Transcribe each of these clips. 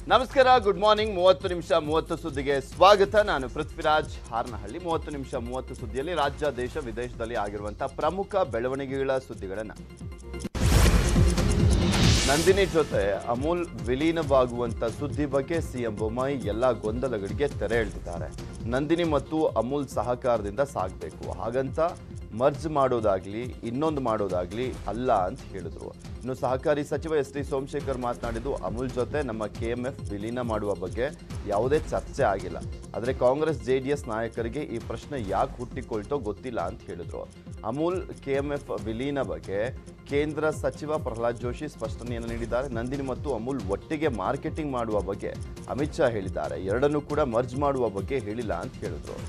ನಮಸ್ಕಾರ good morning ಮೂವತ್ತು ನಿಮಿಷ ಮೂವತ್ತು ಸುದ್ದಿಗೆ ಸ್ವಾಗತ ನಾನು ಪೃಥ್ವಿರಾಜ್ ಹಾರನಹಳ್ಳಿ ಮೂವತ್ತು ನಿಮಿಷ ಮೂವತ್ತು ಸುದ್ದಿಯಲ್ಲಿ ರಾಜ್ಯ ದೇಶ ವಿದೇಶದಲ್ಲಿ ಆಗಿರುವಂತಹ ಪ್ರಮುಖ ಬೆಳವಣಿಗೆಗಳ ಸುದ್ದಿಗಳನ್ನ ನಂದಿನಿ ಜೊತೆ ಅಮೂಲ್ ವಿಲೀನವಾಗುವಂತ ಸುದ್ದಿ ಬಗ್ಗೆ ಸಿಎಂ ಬೊಮ್ಮಾಯಿ ಎಲ್ಲಾ ಗೊಂದಲಗಳಿಗೆ ತೆರೆ ಎಳೆದಿದ್ದಾರೆ ನಂದಿನಿ ಮತ್ತು ಅಮೂಲ್ ಸಹಕಾರದಿಂದ ಸಾಗಬೇಕು ಹಾಗಂತ ಮರ್ಜ್ ಮಾಡೋದಾಗ್ಲಿ ಇನ್ನೊಂದು ಮಾಡೋದಾಗ್ಲಿ ಅಲ್ಲ ಅಂತ ಹೇಳಿದ್ರು ಇನ್ನು ಸಹಕಾರಿ ಸಚಿವ ಎಸ್ ಟಿ ಸೋಮಶೇಖರ್ ಮಾತನಾಡಿದ್ದು ಅಮೂಲ್ ಜೊತೆ ನಮ್ಮ ಕೆ ಎಂ ಎಫ್ ವಿಲೀನ ಮಾಡುವ ಬಗ್ಗೆ ಯಾವುದೇ ಚರ್ಚೆ ಆಗಿಲ್ಲ ಆದರೆ ಕಾಂಗ್ರೆಸ್ ಜೆ ಡಿ ಎಸ್ ನಾಯಕರಿಗೆ ಈ ಪ್ರಶ್ನೆ ಯಾಕೆ ಹುಟ್ಟಿಕೊಳ್ತೋ ಗೊತ್ತಿಲ್ಲ ಅಂತ ಹೇಳಿದ್ರು ಅಮೂಲ್ ಕೆ ಎಂ ಎಫ್ ವಿಲೀನ ಬಗ್ಗೆ ಕೇಂದ್ರ ಸಚಿವ ಪ್ರಹ್ಲಾದ್ ಜೋಶಿ ಸ್ಪಷ್ಟನೆಯನ್ನು ನೀಡಿದ್ದಾರೆ ನಂದಿನಿ ಮತ್ತು ಅಮೂಲ್ ಒಟ್ಟಿಗೆ ಮಾರ್ಕೆಟಿಂಗ್ ಮಾಡುವ ಬಗ್ಗೆ ಅಮಿತ್ ಶಾ ಹೇಳಿದ್ದಾರೆ ಎರಡನ್ನೂ ಕೂಡ ಮರ್ಜ್ ಮಾಡುವ ಬಗ್ಗೆ ಹೇಳಿಲ್ಲ ಅಂತ ಹೇಳಿದ್ರು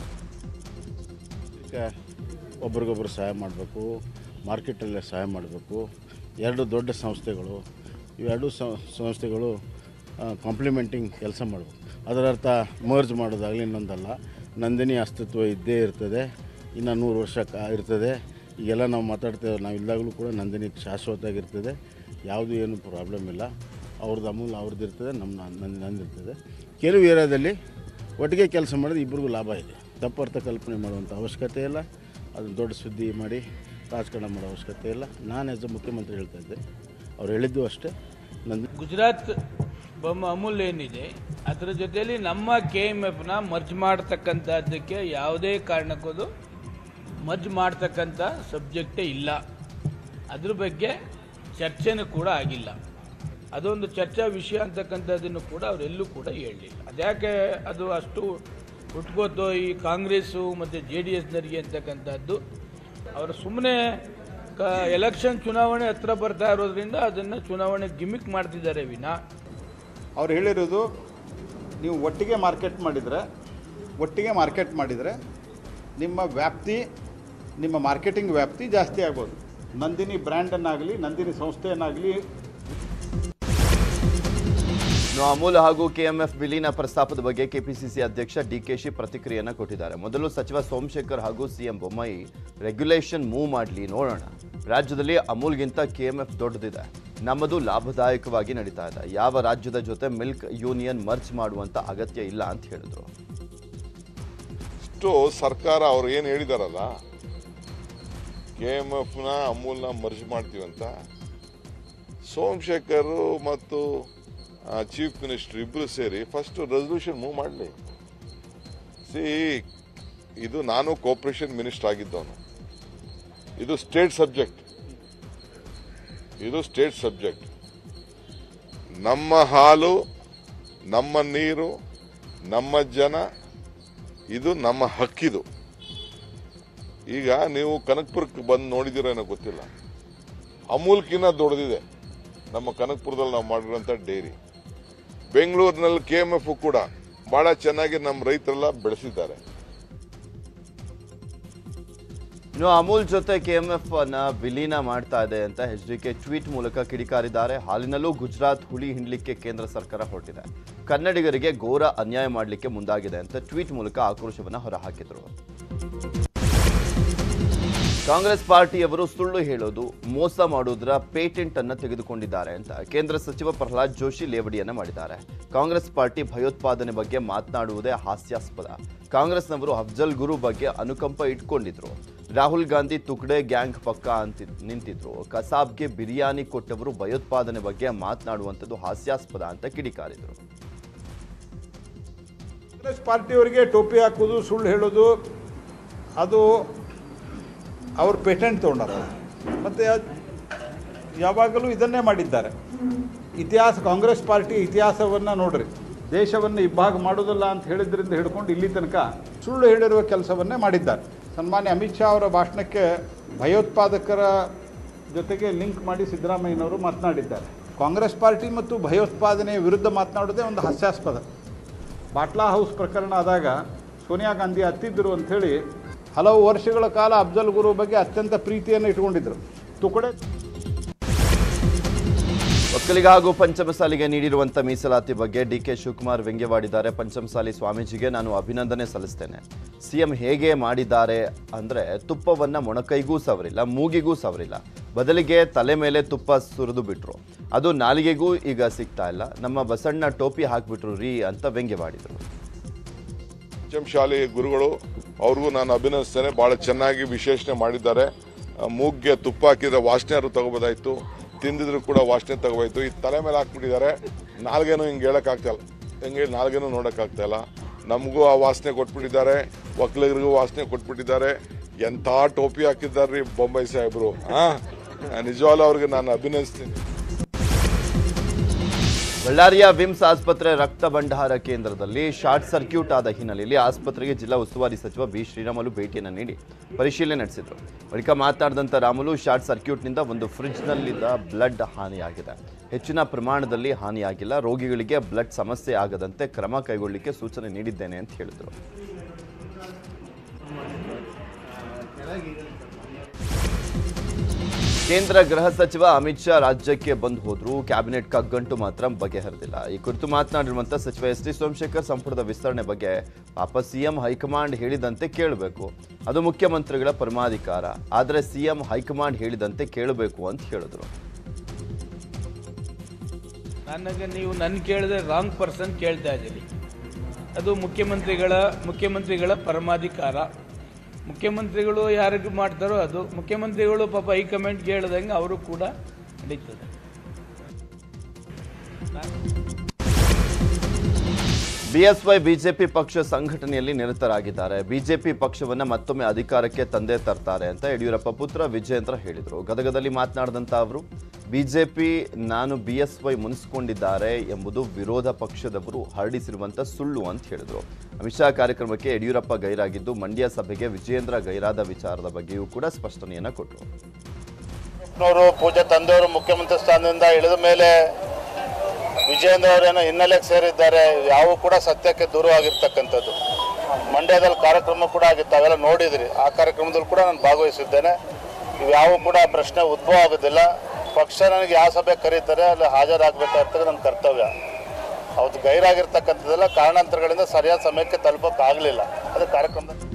ಇದಕ್ಕೆ ಒಬ್ರಿಗೊಬ್ರು ಸಹಾಯ ಮಾಡಬೇಕು ಮಾರ್ಕೆಟಲ್ಲೇ ಸಹಾಯ ಮಾಡಬೇಕು ಎರಡು ದೊಡ್ಡ ಸಂಸ್ಥೆಗಳು ಇವೆರಡು ಸಂ- ಸಂಸ್ಥೆಗಳು ಕಾಂಪ್ಲಿಮೆಂಟಿಂಗ್ ಕೆಲಸ ಮಾಡಬೇಕು ಅದರ ಅರ್ಥ ಮರ್ಜ್ ಮಾಡೋದಾಗಲಿ ಇನ್ನೊಂದಲ್ಲ ನಂದಿನಿ ಅಸ್ತಿತ್ವ ಇದ್ದೇ ಇರ್ತದೆ ಇನ್ನು ನೂರು ವರ್ಷ ಕಾ ಇರ್ತದೆ ಈಗೆಲ್ಲ ನಾವು ಮಾತಾಡ್ತೇವೆ ನಾವು ಇಲ್ಲಾಗಲೂ ಕೂಡ ನಂದಿನಿ ಶಾಶ್ವತವಾಗಿರ್ತದೆ ಯಾವುದು ಏನು ಪ್ರಾಬ್ಲಮ್ ಇಲ್ಲ ಅವ್ರದ್ದು ಅಮೂಲ್ ಅವ್ರದ್ದು ಇರ್ತದೆ ನಮ್ಮ ನಂದು ನಂದು ಇರ್ತದೆ ಕೆಲವು ಏರಿಯಾದಲ್ಲಿ ಒಟ್ಟಿಗೆ ಕೆಲಸ ಮಾಡಿದ್ರೆ ಇಬ್ಬರಿಗೂ ಲಾಭ ಇದೆ ತಪ್ಪರ್ಥ ಕಲ್ಪನೆ ಮಾಡುವಂಥ ಅವಶ್ಯಕತೆ ಇಲ್ಲ ಅದನ್ನು ದೊಡ್ಡ ಸುದ್ದಿ ಮಾಡಿ ರಾಜಕಾರಣ ಮಾಡೋ ಅವಶ್ಯಕತೆ ಇಲ್ಲ ನಾನು ಆ್ಯಸ್ ಅ ಮುಖ್ಯಮಂತ್ರಿ ಹೇಳ್ತಾ ಇದ್ದೆ ಅವ್ರು ಹೇಳಿದ್ದು ಅಷ್ಟೇ ನಂದು ಗುಜರಾತ್ ಬೊಮ್ಮ ಅಮೂಲ್ ಏನಿದೆ ಅದರ ಜೊತೆಯಲ್ಲಿ ನಮ್ಮ ಕೆ ಎಮ್ ಎಫ್ನ ಮರ್ಜ್ ಮಾಡ್ತಕ್ಕಂಥದ್ದಕ್ಕೆ ಯಾವುದೇ ಕಾರಣಕ್ಕೂ ಮರ್ಜ್ ಮಾಡ್ತಕ್ಕಂಥ ಸಬ್ಜೆಕ್ಟೇ ಇಲ್ಲ ಅದ್ರ ಬಗ್ಗೆ ಚರ್ಚೆನೂ ಕೂಡ ಆಗಿಲ್ಲ ಅದೊಂದು ಚರ್ಚಾ ವಿಷಯ ಅಂತಕ್ಕಂಥದ್ದನ್ನು ಕೂಡ ಅವರೆಲ್ಲೂ ಕೂಡ ಹೇಳಲಿಲ್ಲ ಅದ್ಯಾಕೆ ಅದು ಅಷ್ಟು ಹುಟ್ಕೋತೋ ಈ ಕಾಂಗ್ರೆಸ್ಸು ಮತ್ತು ಜೆ ಡಿ ಎಸ್ನರಿಗೆ ಅಂತಕ್ಕಂಥದ್ದು ಅವರು ಸುಮ್ಮನೆ ಕ ಎಲೆಕ್ಷನ್ ಚುನಾವಣೆ ಹತ್ರ ಬರ್ತಾ ಇರೋದ್ರಿಂದ ಅದನ್ನು ಚುನಾವಣೆ ಗಿಮಿಕ್ ಮಾಡ್ತಿದ್ದಾರೆ ವಿನಾ ಅವ್ರು ಹೇಳಿರೋದು ನೀವು ಒಟ್ಟಿಗೆ ಮಾರ್ಕೆಟ್ ಮಾಡಿದರೆ ಒಟ್ಟಿಗೆ ಮಾರ್ಕೆಟ್ ಮಾಡಿದರೆ ನಿಮ್ಮ ವ್ಯಾಪ್ತಿ ನಿಮ್ಮ ಮಾರ್ಕೆಟಿಂಗ್ ವ್ಯಾಪ್ತಿ ಜಾಸ್ತಿ ಆಗ್ಬೋದು ನಂದಿನಿ ಬ್ರ್ಯಾಂಡನ್ನಾಗಲಿ ನಂದಿನಿ ಸಂಸ್ಥೆಯನ್ನಾಗಲಿ ಇನ್ನು ಅಮೂಲ್ ಹಾಗೂ ಕೆಎಂಎಫ್ ವಿಲೀನ ಪ್ರಸ್ತಾಪದ ಬಗ್ಗೆ ಕೆಪಿಸಿಸಿ ಅಧ್ಯಕ್ಷ ಡಿಕೆಶಿ ಪ್ರತಿಕ್ರಿಯೆಯನ್ನು ಕೊಟ್ಟಿದ್ದಾರೆ ಮೊದಲು ಸಚಿವ ಸೋಮಶೇಖರ್ ಹಾಗೂ ಸಿಎಂ ಬೊಮ್ಮಾಯಿ ರೆಗ್ಯುಲೇಷನ್ ಮೂವ್ ಮಾಡಲಿ ನೋಡೋಣ ರಾಜ್ಯದಲ್ಲಿ ಅಮೂಲ್ಗಿಂತ ಕೆಎಂಎಫ್ ದೊಡ್ಡದಿದೆ ನಮ್ಮದು ಲಾಭದಾಯಕವಾಗಿ ನಡೀತಾ ಇದೆ ಯಾವ ರಾಜ್ಯದ ಜೊತೆ ಮಿಲ್ಕ್ ಯೂನಿಯನ್ ಮರ್ಜ್ ಮಾಡುವಂತ ಅಗತ್ಯ ಇಲ್ಲ ಅಂತ ಹೇಳಿದ್ರು ಇಷ್ಟು ಸರ್ಕಾರ ಅವ್ರು ಏನು ಹೇಳಿದಾರಲ್ಲ ಕೆ ಎಮ್ ಎಫ್ನ ಅಮೂಲ್ನ ಮರ್ಜ್ ಮಾಡ್ತೀವಂತ ಸೋಮಶೇಖರ್ ಮತ್ತು ಚೀಫ್ ಮಿನಿಸ್ಟರ್ ಇಬ್ಬರು ಸೇರಿ ಫಸ್ಟ್ ರೆಸಲ್ಯೂಷನ್ ಮೂವ್ ಮಾಡಲಿ ಸಿ ಇದು ನಾನು ಕೋಪರೇಷನ್ ಮಿನಿಸ್ಟರ್ ಆಗಿದ್ದವನು ಇದು ಸ್ಟೇಟ್ ಸಬ್ಜೆಕ್ಟ್ ಇದು ಸ್ಟೇಟ್ ಸಬ್ಜೆಕ್ಟ್ ನಮ್ಮ ಹಾಲು ನಮ್ಮ ನೀರು ನಮ್ಮ ಜನ ಇದು ನಮ್ಮ ಹಕ್ಕಿದು ಈಗ ನೀವು ಕನಕಪುರಕ್ಕೆ ಬಂದು ನೋಡಿದಿರೋ ಏನೋ ಗೊತ್ತಿಲ್ಲ ಅಮೂಲ್ಕಿನ್ನ ದೊಡ್ಡದಿದೆ ನಮ್ಮ ಕನಕಪುರದಲ್ಲಿ ನಾವು ಮಾಡಿರೋಂಥ ಡೈರಿ ಬೆಂಗಳೂರಿನಲ್ಲಿ ಕೆ ಎಮ್ ಎಫ್ ಕೂಡ ಬಹಳ ಚೆನ್ನಾಗಿ ನಮ್ಮ ರೈತರೆಲ್ಲ ಬೆಳೆಸಿದ್ದಾರೆ ಇನ್ನು ಅಮೂಲ್ ಜೊತೆ ಕೆಎಂಎಫ್ ಅನ್ನ ವಿಲೀನ ಮಾಡ್ತಾ ಇದೆ ಅಂತ ಎಚ್ ಡಿ ಕೆ ಟ್ವೀಟ್ ಮೂಲಕ ಕಿಡಿಕಾರಿದ್ದಾರೆ ಹಾಲಿನಲ್ಲೂ ಗುಜರಾತ್ ಹುಳಿ ಹಿಂಡ್ಲಿಕ್ಕೆ ಕೇಂದ್ರ ಸರ್ಕಾರ ಹೊರಟಿದೆ ಕನ್ನಡಿಗರಿಗೆ ಘೋರ ಅನ್ಯಾಯ ಮಾಡಲಿಕ್ಕೆ ಮುಂದಾಗಿದೆ ಅಂತ ಟ್ವೀಟ್ ಮೂಲಕ ಆಕ್ರೋಶವನ್ನು ಹೊರಹಾಕಿದರು ಕಾಂಗ್ರೆಸ್ ಪಾರ್ಟಿಯವರು ಸುಳ್ಳು ಹೇಳೋದು ಮೋಸ ಮಾಡೋದ್ರ ಪೇಟೆಂಟ್ ಅನ್ನ ತೆಗೆದುಕೊಂಡಿದ್ದಾರೆ ಅಂತ ಕೇಂದ್ರ ಸಚಿವ ಪ್ರಹ್ಲಾದ್ ಜೋಶಿ ಲೇವಡಿಯನ್ನ ಮಾಡಿದ್ದಾರೆ ಕಾಂಗ್ರೆಸ್ ಪಾರ್ಟಿ ಭಯೋತ್ಪಾದನೆ ಬಗ್ಗೆ ಮಾತನಾಡುವುದೇ ಹಾಸ್ಯಾಸ್ಪದ ಕಾಂಗ್ರೆಸ್ನವರು ಅಫ್ಜಲ್ ಗುರು ಬಗ್ಗೆ ಅನುಕಂಪ ಇಟ್ಕೊಂಡಿದ್ರು ರಾಹುಲ್ ಗಾಂಧಿ ತುಕಡೆ ಗ್ಯಾಂಗ್ ಪಕ್ಕ ಅಂತ ನಿಂತಿದ್ರು ಕಸಾಬ್ಗೆ ಬಿರಿಯಾನಿ ಕೊಟ್ಟವರು ಭಯೋತ್ಪಾದನೆ ಬಗ್ಗೆ ಮಾತನಾಡುವಂಥದ್ದು ಹಾಸ್ಯಾಸ್ಪದ ಅಂತ ಕಿಡಿಕಾರಿದ್ರು ಕಾಂಗ್ರೆಸ್ ಪಾರ್ಟಿಯವರಿಗೆ ಟೋಪಿ ಹಾಕೋದು ಸುಳ್ಳು ಹೇಳೋದು ಅದು ಅವ್ರ ಪೇಟೆಂಟ್ ತೊಗೊಂಡಾರ ಮತ್ತು ಯಾವಾಗಲೂ ಇದನ್ನೇ ಮಾಡಿದ್ದಾರೆ ಇತಿಹಾಸ ಕಾಂಗ್ರೆಸ್ ಪಾರ್ಟಿ ಇತಿಹಾಸವನ್ನು ನೋಡ್ರಿ ದೇಶವನ್ನು ಇಬ್ಬಾಗ ಮಾಡೋದಿಲ್ಲ ಅಂತ ಹೇಳಿದ್ರಿಂದ ಹಿಡ್ಕೊಂಡು ಇಲ್ಲಿ ತನಕ ಸುಳ್ಳು ಹೇಳಿರುವ ಕೆಲಸವನ್ನೇ ಮಾಡಿದ್ದಾರೆ ಸನ್ಮಾನ್ಯ ಅಮಿತ್ ಶಾ ಅವರ ಭಾಷಣಕ್ಕೆ ಭಯೋತ್ಪಾದಕರ ಜೊತೆಗೆ ಲಿಂಕ್ ಮಾಡಿ ಸಿದ್ದರಾಮಯ್ಯನವರು ಮಾತನಾಡಿದ್ದಾರೆ ಕಾಂಗ್ರೆಸ್ ಪಾರ್ಟಿ ಮತ್ತು ಭಯೋತ್ಪಾದನೆಯ ವಿರುದ್ಧ ಮಾತನಾಡೋದೇ ಒಂದು ಹಾಸ್ಯಾಸ್ಪದ ಬಾಟ್ಲಾ ಹೌಸ್ ಪ್ರಕರಣ ಆದಾಗ ಸೋನಿಯಾ ಗಾಂಧಿ ಹತ್ತಿದ್ದರು ಅಂಥೇಳಿ ಹಲವು ವರ್ಷಗಳ ಕಾಲ ಅಫ್ಜಲ್ ಗುರು ಬಗ್ಗೆ ಅತ್ಯಂತ ಪ್ರೀತಿಯನ್ನು ಇಟ್ಕೊಂಡಿದ್ದರು ತುಕಡೆ ಒಕ್ಕಲಿಗ ಹಾಗೂ ಪಂಚಮಸಾಲಿಗೆ ನೀಡಿರುವಂಥ ಮೀಸಲಾತಿ ಬಗ್ಗೆ ಡಿ ಕೆ ಶಿವಕುಮಾರ್ ವ್ಯಂಗ್ಯವಾಡಿದ್ದಾರೆ ಪಂಚಮಸಾಲಿ ಸ್ವಾಮೀಜಿಗೆ ನಾನು ಅಭಿನಂದನೆ ಸಲ್ಲಿಸ್ತೇನೆ ಸಿಎಂ ಹೇಗೆ ಮಾಡಿದ್ದಾರೆ ಅಂದರೆ ತುಪ್ಪವನ್ನು ಮೊಣಕೈಗೂ ಸವರಿಲ್ಲ ಮೂಗಿಗೂ ಸವರಿಲ್ಲ ಬದಲಿಗೆ ತಲೆ ಮೇಲೆ ತುಪ್ಪ ಸುರಿದು ಬಿಟ್ರು ಅದು ನಾಲಿಗೆಗೂ ಈಗ ಸಿಗ್ತಾ ಇಲ್ಲ ನಮ್ಮ ಬಸಣ್ಣ ಟೋಪಿ ಹಾಕ್ಬಿಟ್ರು ರೀ ಅಂತ ವ್ಯಂಗ್ಯವಾಡಿದರು ಎಂ ಶಾಲೆ ಗುರುಗಳು ಅವ್ರಿಗೂ ನಾನು ಅಭಿನಂದಿಸ್ತೇನೆ ಬಹಳ ಚೆನ್ನಾಗಿ ವಿಶ್ಲೇಷಣೆ ಮಾಡಿದ್ದಾರೆ ಆ, ಮೂಗ್ಗೆ ತುಪ್ಪ ಹಾಕಿದ್ರೆ ವಾಸನೆ ಯಾರು ತಗೋಬೋದಾಯ್ತು ತಿಂದಿದ್ರು ಕೂಡ ವಾಸನೆ ತಗೋಬೋಯ್ತು ಈ ತಲೆ ಮೇಲೆ ಹಾಕ್ಬಿಟ್ಟಿದ್ದಾರೆ ನಾಲ್ಗೇನು ಹಿಂಗೆ ಹೇಳೋಕ್ಕಾಗ್ತಾ ಇಲ್ಲ ಹೆಂಗೆ ನಾಲ್ಗೇನು ನೋಡೋಕ್ಕಾಗ್ತಾ ಇಲ್ಲ ನಮಗೂ ಆ ವಾಸನೆ ಕೊಟ್ಬಿಟ್ಟಿದ್ದಾರೆ ಒಕ್ಕಲಿಗರಿಗೂ ವಾಸನೆ ಕೊಟ್ಬಿಟ್ಟಿದ್ದಾರೆ ಎಂಥ ಟೋಪಿ ಹಾಕಿದ್ದಾರೆ ಬೊಂಬೈ ಸಾಹೇಬರು ಹಾಂ ನಿಜವಾಗ್ಲೂ ಅವ್ರಿಗೆ ನಾನು ಅಭಿನಂದಿಸ್ತೀನಿ ಬಳ್ಳಾರಿಯ ವಿಮ್ಸ್ ಆಸ್ಪತ್ರೆ ರಕ್ತ ಭಂಡಾರ ಕೇಂದ್ರದಲ್ಲಿ ಶಾರ್ಟ್ ಸರ್ಕ್ಯೂಟ್ ಆದ ಹಿನ್ನೆಲೆಯಲ್ಲಿ ಆಸ್ಪತ್ರೆಗೆ ಜಿಲ್ಲಾ ಉಸ್ತುವಾರಿ ಸಚಿವ ಬಿ ಶ್ರೀರಾಮುಲು ಭೇಟಿಯನ್ನು ನೀಡಿ ಪರಿಶೀಲನೆ ನಡೆಸಿದರು ಬಳಿಕ ಮಾತನಾಡಿದಂಥ ರಾಮುಲು ಶಾರ್ಟ್ ಸರ್ಕ್ಯೂಟ್ನಿಂದ ಒಂದು ಫ್ರಿಡ್ಜ್ನಲ್ಲಿದ್ದ ಬ್ಲಡ್ ಹಾನಿಯಾಗಿದೆ ಹೆಚ್ಚಿನ ಪ್ರಮಾಣದಲ್ಲಿ ಹಾನಿಯಾಗಿಲ್ಲ ರೋಗಿಗಳಿಗೆ ಬ್ಲಡ್ ಸಮಸ್ಯೆ ಆಗದಂತೆ ಕ್ರಮ ಕೈಗೊಳ್ಳಲಿಕ್ಕೆ ಸೂಚನೆ ನೀಡಿದ್ದೇನೆ ಅಂತ ಹೇಳಿದರು ಕೇಂದ್ರ ಗೃಹ ಸಚಿವ ಅಮಿತ್ ಶಾ ರಾಜ್ಯಕ್ಕೆ ಬಂದು ಹೋದ್ರು ಕ್ಯಾಬಿನೆಟ್ ಕಗ್ಗಂಟು ಮಾತ್ರ ಬಗೆಹರಿದಿಲ್ಲ ಈ ಕುರಿತು ಮಾತನಾಡಿರುವಂತ ಸಚಿವ ಎಸ್ ಟಿ ಸೋಮಶೇಖರ್ ಸಂಪುಟದ ವಿಸ್ತರಣೆ ಬಗ್ಗೆ ಪಾಪ ಸಿಎಂ ಹೈಕಮಾಂಡ್ ಹೇಳಿದಂತೆ ಕೇಳಬೇಕು ಅದು ಮುಖ್ಯಮಂತ್ರಿಗಳ ಪರಮಾಧಿಕಾರ ಆದರೆ ಸಿಎಂ ಹೈಕಮಾಂಡ್ ಹೇಳಿದಂತೆ ಕೇಳಬೇಕು ಅಂತ ಹೇಳಿದ್ರು ನನಗೆ ನೀವು ನನ್ನ ಕೇಳಿದ್ರೆ ರಾಂಗ್ ಪರ್ಸನ್ ಕೇಳ್ತಾ ಇದ್ದೀರಿ ಅದು ಮುಖ್ಯಮಂತ್ರಿಗಳ ಮುಖ್ಯಮಂತ್ರಿಗಳ ಪರಮಾಧಿಕಾರ ಮುಖ್ಯಮಂತ್ರಿಗಳು ಯಾರಿಗೆ ಮಾಡ್ತಾರೋ ಅದು ಮುಖ್ಯಮಂತ್ರಿಗಳು ಪಾಪ ಹೈಕಮಾಂಡ್ ಕೇಳ್ದಂಗೆ ಅವರು ಕೂಡ ನಡೀತದೆ ಬಿಎಸ್ವೈ ಬಿಜೆಪಿ ಪಕ್ಷ ಸಂಘಟನೆಯಲ್ಲಿ ನಿರತರಾಗಿದ್ದಾರೆ ಬಿಜೆಪಿ ಪಕ್ಷವನ್ನ ಮತ್ತೊಮ್ಮೆ ಅಧಿಕಾರಕ್ಕೆ ತಂದೆ ತರ್ತಾರೆ ಅಂತ ಯಡಿಯೂರಪ್ಪ ಪುತ್ರ ವಿಜಯೇಂದ್ರ ಹೇಳಿದರು ಗದಗದಲ್ಲಿ ಮಾತನಾಡಿದಂಥ ಅವರು ಬಿಜೆಪಿ ನಾನು ಬಿಎಸ್ವೈ ಮುನಿಸಿಕೊಂಡಿದ್ದಾರೆ ಎಂಬುದು ವಿರೋಧ ಪಕ್ಷದವರು ಹರಡಿಸಿರುವಂತ ಸುಳ್ಳು ಅಂತ ಹೇಳಿದರು ಅಮಿತ್ ಶಾ ಕಾರ್ಯಕ್ರಮಕ್ಕೆ ಯಡಿಯೂರಪ್ಪ ಗೈರಾಗಿದ್ದು ಮಂಡ್ಯ ಸಭೆಗೆ ವಿಜಯೇಂದ್ರ ಗೈರಾದ ವಿಚಾರದ ಬಗ್ಗೆಯೂ ಕೂಡ ಸ್ಪಷ್ಟನೆಯನ್ನ ಕೊಟ್ಟರು ಅವರು ಪೂಜೆ ತಂದೆಯವರು ಮುಖ್ಯಮಂತ್ರಿ ಸ್ಥಾನದಿಂದ ಇಳಿದ ಮೇಲೆ ವಿಜಯೇಂದ್ರ ಅವರೇನೋ ಹಿನ್ನೆಲೆಗೆ ಸೇರಿದ್ದಾರೆ ಯಾವ ಕೂಡ ಸತ್ಯಕ್ಕೆ ದೂರವಾಗಿರ್ತಕ್ಕಂಥದ್ದು ಮಂಡ್ಯದಲ್ಲಿ ಕಾರ್ಯಕ್ರಮ ಕೂಡ ಆಗಿತ್ತು ಅವೆಲ್ಲ ನೋಡಿದ್ರಿ ಆ ಕಾರ್ಯಕ್ರಮದಲ್ಲಿ ಕೂಡ ನಾನು ಭಾಗವಹಿಸಿದ್ದೇನೆ ಇವ್ಯಾವು ಕೂಡ ಪ್ರಶ್ನೆ ಉದ್ಭವ ಆಗೋದಿಲ್ಲ ಪಕ್ಷ ನನಗೆ ಯಾವ ಸಭೆ ಕರೀತಾರೆ ಅಲ್ಲಿ ಹಾಜರಾಗಬೇಕಾಗ್ತದೆ ನನ್ನ ಕರ್ತವ್ಯ ಅವತ್ತು ಗೈರಾಗಿರ್ತಕ್ಕಂಥದ್ದೆಲ್ಲ ಕಾರಣಾಂತರಗಳಿಂದ ಸರಿಯಾದ ಸಮಯಕ್ಕೆ ತಲುಪೋಕ್ಕಾಗಲಿಲ್ಲ ಅದು ಕಾರ್ಯಕ್ರಮದ